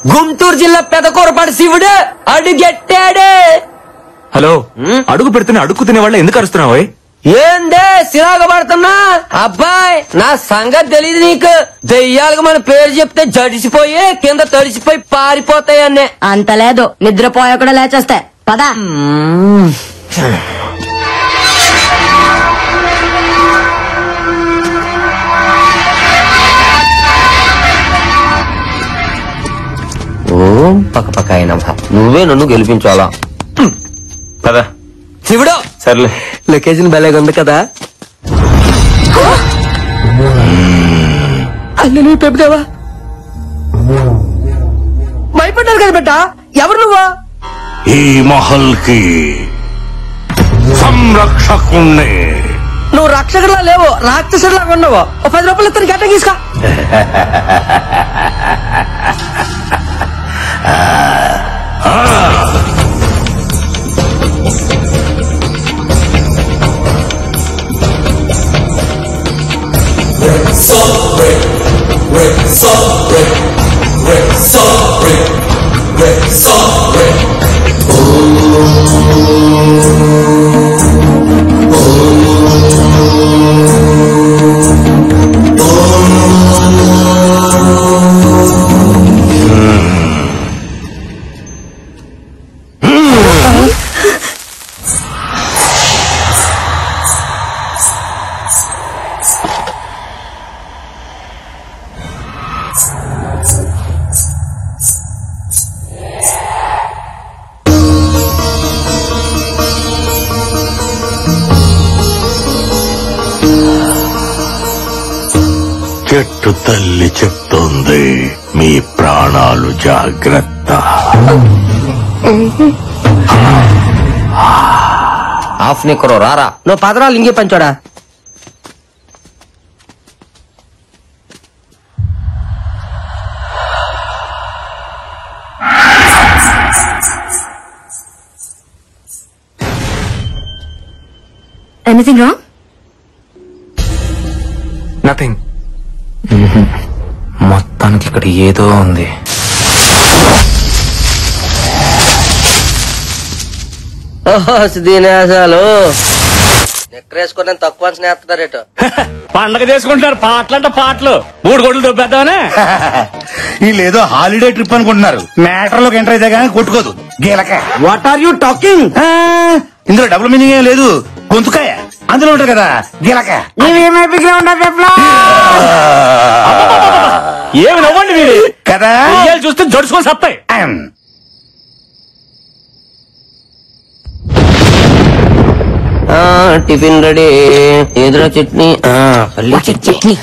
గుంటూరు జిల్లా పెదకూరపాటి శివుడు అడుగెట్టాడు హలో అడుగు పెడుతున్న అడుగు తినే వాళ్ళ ఎందుకు అరుస్తున్నావు ఓయ్? ఏందే సిరాగ పడుతున్నా అబ్బాయి నా సంగతి తెలియదు నీకు దెయ్యాలకు మన పేరు చెప్తే జడిసిపోయి కింద తడిసిపోయి పారిపోతాయన్నే అంత లేదు నిద్రపోయా కూడా లేచేస్తే పదా ఓం పక్క పక్క అయినా నువ్వే నన్ను గెలిపించాలా పద శివుడు సర్లే లొకేషన్ భలేగా ఉంది కదా అల్లు నువ్వు పెప్పుదేవా భయపడ్డారు కదా బిడ్డ ఎవరు నువ్వా ఈ మహల్ కి సంరక్షకుణ్ణి నువ్వు రక్షకుడిలా లేవు రాక్షసుడిలా ఉన్నావు ఓ పది రూపాయలు ఇస్తాను గట్ట తీసుకో చెట్టు తల్లి చెప్తోంది మీ ప్రాణాలు జాగ్రత్త ఆఫ్ నిక్కరో రారా నువ్వు పదరాలు ఇంకే పంచోడా ఎనీథింగ్ రాంగ్ నథింగ్ మొత్తానికి ఇక్కడ ఏదో ఉంది ఓహో దీనేశాలు నెక్కరేసుకుని తక్కువ స్నేహితుడారేటో పండగ చేసుకుంటున్నారు పాటలంట పాటలు మూడు గొడ్లు దొబ్బేద్దామనే వీళ్ళేదో హాలిడే ట్రిప్ అనుకుంటున్నారు మ్యాటర్ లోకి ఎంటర్ అయితే కానీ కొట్టుకోదు గీలక వాట్ ఆర్ యూ టాకింగ్ ఆ, ఇందులో డబుల్ మీనింగ్ ఏం లేదు గొంతుకాయ అందులో ఉంటుంది కదా గీలక ఏమి నవ్వండి మీరు కదా దెయ్యాలు చూస్తే జడుచుకొని సత్తాయి ఆమ్. ఆ, టిఫిన్ రెడీ ఎదుర చట్నీ ఆ, పల్లి చట్నీ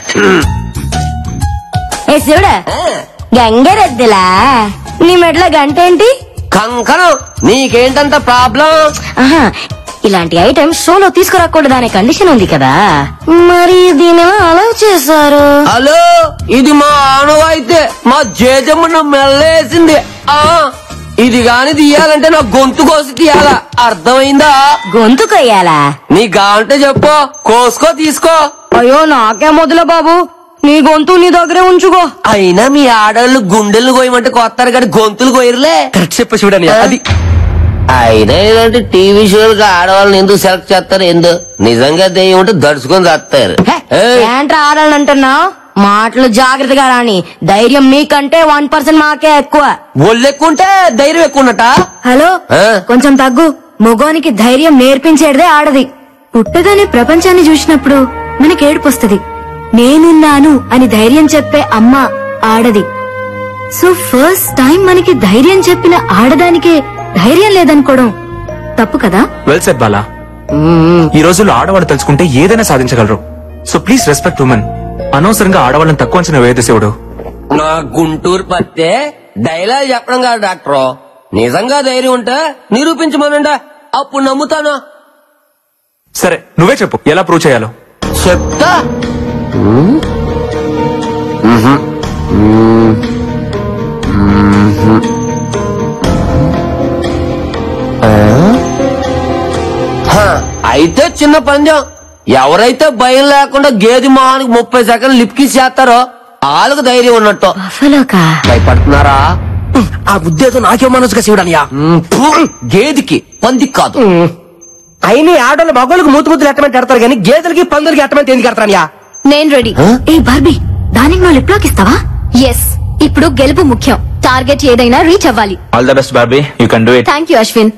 ఏ శివుడా గంగరెద్దులా నీ మెడలో గంట ఏంటి కంకణం నీకేంటంత ప్రాబ్లం ఆహా ఇలాంటి ఐటమ్ షోలో తీసుకురాకూడదు అనే కండిషన్ ఉంది కదా మరి దీని అలౌ చేశారు హలో ఇది మా ఆనవాయితే మా జేజమ్మ మెల్లేసింది ఆ ఇది గాని తీయాలంటే నా గొంతు కోసి తీయాలా అర్థమైందా గొంతు కొయ్యాలా నీ గాంటే చెప్పు కోసుకో తీసుకో అయ్యో నాకే మొదల బాబు నీ గొంతు నీ దగ్గరే ఉంచుకో అయినా మీ ఆడవాళ్ళు గుండెలు కోయమంటే కొత్తారు కానీ గొంతులు కోయరులే కరెక్ట్ చెప్ప చూడని అది అయినా ఇలాంటి టీవీ షోలకు ఆడవాళ్ళని ఎందుకు సెలెక్ట్ చేస్తారు ఎందు నిజంగా దెయ్యం ఉంటే దడుచుకొని చేస్తారు ఏంట్రా ఆడాలని అంటున్నావు మాటలు జాగ్రత్తగా రాని ధైర్యం మీకంటే వన్ పర్సెంట్ మాకే ఎక్కువ ఒళ్ళెక్కుంటే ధైర్యం ఎక్కువ ఉన్నట హలో ఆ? కొంచెం తగ్గు మగోనికి ధైర్యం నేర్పించేదే ఆడది పుట్టగానే ప్రపంచాన్ని చూసినప్పుడు మనకి ఏడుపొస్తుంది నేనున్నాను అని ధైర్యం చెప్పే అమ్మ ఆడది సో ఫస్ట్ టైం మనకి ధైర్యం చెప్పిన ఆడదానికే ధైర్యం లేదనుకోవడం తప్పు కదా వెల్ సెట్ బాలా ఈ రోజుల్లో ఆడవాళ్ళు తలుచుకుంటే ఏదైనా సాధించగలరు సో ప్లీజ్ రెస్పెక్ట్ ఉమెన్ అనవసరంగా ఆడవాళ్ళని తక్కువ అంచనా వేయదు శివుడు నా గుంటూరు పత్తే డైలాగ్ చెప్పడం కాదు డాక్టర్ నిజంగా ధైర్యం ఉంటే నిరూపించమనండి అప్పుడు నమ్ముతాను సరే నువ్వే చెప్పు ఎలా ప్రూవ్ చేయాలో చెప్తా హ, అయితే చిన్న పందెం ఎవరైతే భయం లేకుండా గేది మొహానికి ముప్పై సెకండ్లు లిప్కి చేస్తారో ఆళ్ళకు ధైర్యం ఉన్నట్టు బఫలోకా భయపడుతున్నారా ఆ ఉద్దేశం నాకే మనసుగా శివుడనియా మ్, ఫు, గేదికి పందికి కాదు అయిన ఆడోళ్ళు మగోళ్ళకి మూతు ముద్దులు ఎట్టమంటే ఎడతారు కానీ గేదెలకి పందులకి ఎట్టమంటే ఎందుకు ఎడతారనియా నేను రెడీ ఏ బార్బీ దానికి నువ్వు లిప్ లాక్ ఇస్తావా ఎస్ ఇప్పుడు గెలుపు ముఖ్యం టార్గెట్ ఏదైనా రీచ్ అవ్వాలి all the best Barbie you can do it thank you Ashwin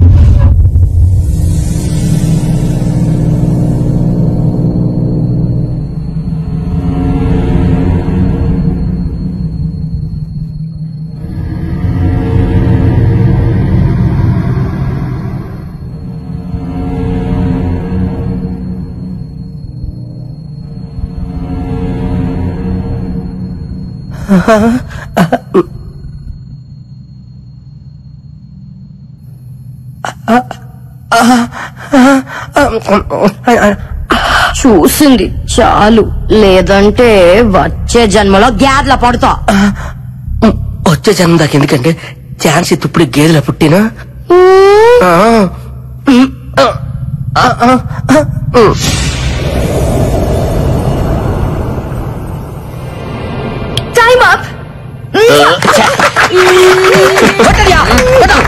చూసింది చాలు లేదంటే వచ్చే జన్మలో గ్యాద్ల పడతా వచ్చే జన్మ దాకా ఎందుకంటే ఛాన్స్ ఇತ್ತು ఇప్పుడు గేదెల పుట్టినా ఆ. ఆ, ఆ, ఆ, ఉమ్. టైమ్ అప్ కొట్టడియా, కొట్టు.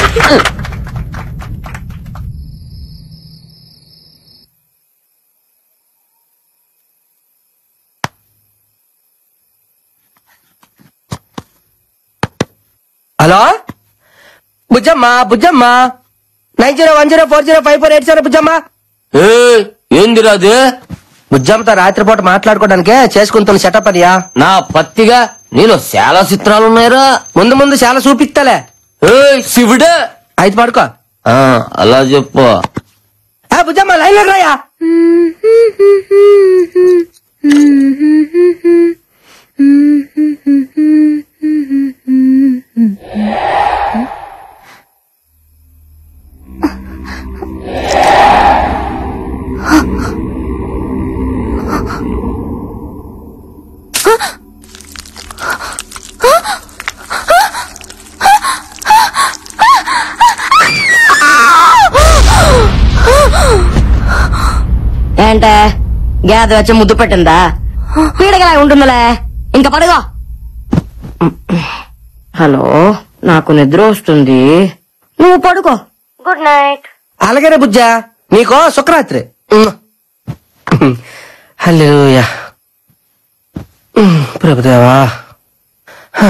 హలో బుజ్జమ్మ బుజ్జమ్మ nine zero one zero four zero five four eight zero బుజ్జమ్మ ఏ ఏందిరా అది బుజ్జమ్మతో రాత్రిపూట మాట్లాడుకోవడానికే చేసుకుంటున్న సెటప్ అదియా నా పత్తిగా నీలో చాలా చిత్రాలు ఉన్నాయిరా ముందు ముందు చాలా చూపిస్తాలే ఏ శివుడే అయితే పడుకో ఆ, అలా చెప్పు ఆ బుజ్జమ్మ లైన్ లో రాయా ఏంటే గ్యాద వచ్చి ముద్దు పెట్టిందా పీడగలా ఉంటుందిలే ఇంకా పడుగో హలో నాకు నిద్ర వస్తుంది నువ్వు పడుకో గుడ్ నైట్ అలాగేనే బుజ్జా నీకో శుక్రరాత్రి హల్లెలూయా ఉమ్, ప్రభుదేవా హ.